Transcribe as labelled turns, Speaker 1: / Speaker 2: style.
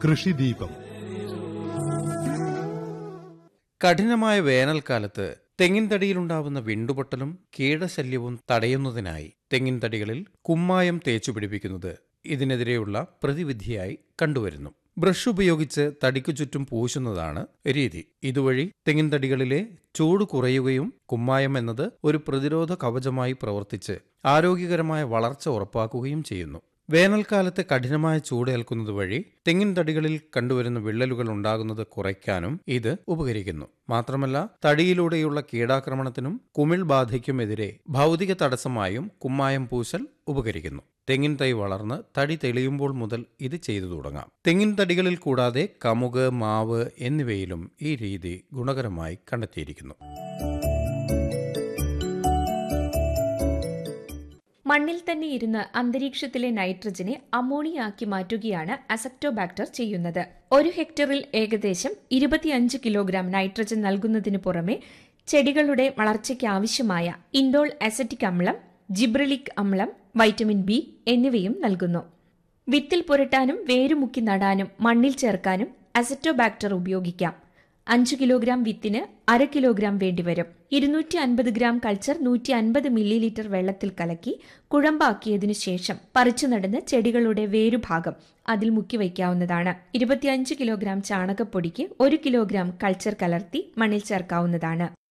Speaker 1: കൃഷിദീപം
Speaker 2: കഠിനമായ വേനൽക്കാലത്ത് തെങ്ങിൻ തടിയിലുണ്ടാവുന്ന വിണ്ടുപൊട്ടലും കീടശല്യവും തടയുന്നതിനായി തെങ്ങിൻ തടികളിൽ കുമ്മായം തേച്ചു പിടിപ്പിക്കുന്നത് ഇതിനെതിരെയുള്ള പ്രതിവിധിയായി കണ്ടുവരുന്നു ബ്രഷ് ഉപയോഗിച്ച് തടിക്കു ചുറ്റും പൂശുന്നതാണ് രീതി ഇതുവഴി തെങ്ങിൻ തടികളിലെ ചൂട് കുറയുകയും കുമ്മായം എന്നത് ഒരു പ്രതിരോധ കവചമായി പ്രവർത്തിച്ച് ആരോഗ്യകരമായ വളർച്ച ഉറപ്പാക്കുകയും ചെയ്യുന്നു വേനൽക്കാലത്ത് കഠിനമായ ചൂടേൽക്കുന്നത് വഴി തെങ്ങിൻ തടികളിൽ കണ്ടുവരുന്ന വിള്ളലുകൾ ഉണ്ടാകുന്നത് കുറയ്ക്കാനും ഇത് ഉപകരിക്കുന്നു മാത്രമല്ല തടിയിലൂടെയുള്ള കീടാക്രമണത്തിനും കുമിൾ ബാധയ്ക്കുമെതിരെ ഭൗതിക തടസ്സമായും കുമ്മായം പൂശൽ ഉപകരിക്കുന്നു തെങ്ങിൻ തൈ വളർന്ന് തടി തെളിയുമ്പോൾ മുതൽ ഇത് ചെയ്തു തുടങ്ങാം തെങ്ങിൻ തടികളിൽ കൂടാതെ കമുക് മാവ് എന്നിവയിലും ഈ രീതി ഗുണകരമായി കണ്ടെത്തിയിരിക്കുന്നു
Speaker 3: മണ്ണിൽ തന്നെ ഇരുന്ന് അന്തരീക്ഷത്തിലെ നൈട്രജനെ അമോണിയാക്കി മാറ്റുകയാണ് അസക്ടോബാക്ടർ ചെയ്യുന്നത് ഒരു ഹെക്ടറിൽ ഏകദേശം ഇരുപത്തിയഞ്ച് കിലോഗ്രാം നൈട്രജൻ നൽകുന്നതിനു പുറമെ ചെടികളുടെ വളർച്ചയ്ക്ക് ആവശ്യമായ ഇൻഡോൾ അസറ്റിക് അമ്ലം ജിബ്രലിക് അമ്ലം വൈറ്റമിൻ ബി എന്നിവയും നൽകുന്നു വിത്തിൽ പുരട്ടാനും വേരുമുക്കി നടാനും മണ്ണിൽ ചേർക്കാനും അസറ്റോബാക്ടർ ഉപയോഗിക്കാം അഞ്ച് കിലോഗ്രാം വിത്തിന് അര കിലോഗ്രാം വേണ്ടിവരും ഇരുന്നൂറ്റി അൻപത് ഗ്രാം കൾച്ചർ നൂറ്റി അൻപത് മില്ലി ലിറ്റർ വെള്ളത്തിൽ കലക്കി കുഴമ്പാക്കിയതിനു ശേഷം പറിച്ചു നടുന്ന ചെടികളുടെ വേരുഭാഗം അതിൽ മുക്കി വയ്ക്കാവുന്നതാണ് ഇരുപത്തിയഞ്ച് കിലോഗ്രാം ചാണകപ്പൊടിക്ക് ഒരു കിലോഗ്രാം കൾച്ചർ കലർത്തി മണ്ണിൽ ചേർക്കാവുന്നതാണ്